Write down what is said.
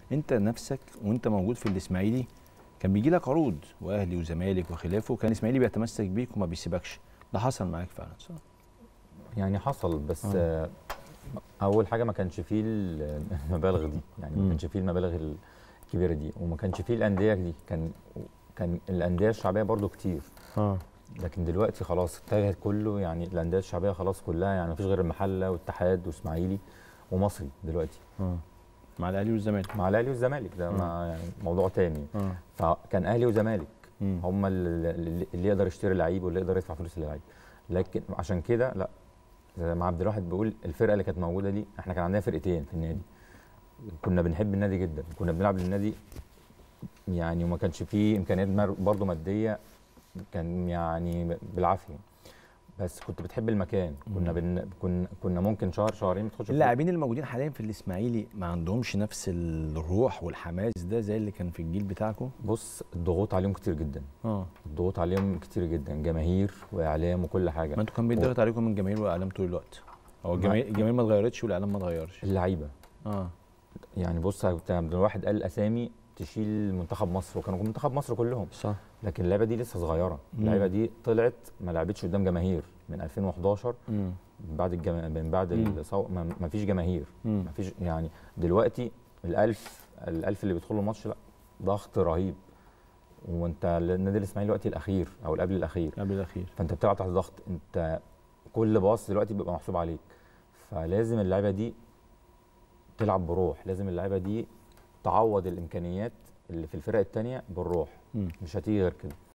انت نفسك وانت موجود في الاسماعيلي كان بيجي لك عروض واهلي وزمالك وخلافه وكان الاسماعيلي بيتمسك بيك وما بيسيبكش ده حصل معاك فعلا صح؟ يعني حصل بس آه. آه. اول حاجه ما كانش فيه ال- المبالغ دي يعني مم. ما كانش فيه المبالغ الكبيره دي وما كانش فيه الانديه دي كان كان الانديه الشعبيه برضو كتير اه لكن دلوقتي خلاص اتجهت كله يعني الانديه الشعبيه خلاص كلها يعني مفيش غير المحله والاتحاد واسماعيلي ومصري دلوقتي اه مع الاهلي والزمالك مع الاهلي والزمالك ده مم. ما يعني موضوع تاني اه فكان اهلي وزمالك مم. هم اللي, اللي يقدر يشتري لعيب واللي يقدر يدفع فلوس للعيب لكن عشان كده لا زي ما عبد الواحد بيقول الفرقه اللي كانت موجوده دي احنا كان عندنا فرقتين في النادي كنا بنحب النادي جدا كنا بنلعب للنادي يعني وما كانش فيه امكانيات مر- برضه ماديه كان يعني بالعافيه بس كنت بتحب المكان كنا بن... كنا كنا ممكن شهر شهرين ما تخش اللاعبين الموجودين حاليا في الاسماعيلي ما عندهمش نفس الروح والحماس ده زي اللي كان في الجيل بتاعكم بص الضغوط عليهم كتير جدا اه الضغوط عليهم كتير جدا جماهير واعلام وكل حاجه ما انتوا كان بيتضغط عليكم من الجماهير والاعلام طول الوقت هو الجماهير الجماهير ما اتغيرتش والاعلام ما اتغيرش اللعيبه اه يعني بص عبد الواحد قال اسامي تشيل منتخب مصر وكانوا منتخب مصر كلهم صح لكن اللعبه دي لسه صغيره مم. اللعبه دي طلعت ما لعبتش قدام جماهير من 2011 امم من بعد الجما... من بعد مم. الصو... ما... ما فيش جماهير مم. ما فيش يعني دلوقتي الألف الألف اللي بيدخلوا الماتش لا ضغط رهيب وانت النادي الاسماعيلي دلوقتي الاخير او اللي قبل الاخير قبل الاخير فانت بتلعب تحت ضغط انت كل باص دلوقتي بيبقى محسوب عليك فلازم اللعيبه دي تلعب بروح لازم اللعيبه دي تعوض الامكانيات اللي في الفرق التانية بالروح مم. مش هتيجي غير كده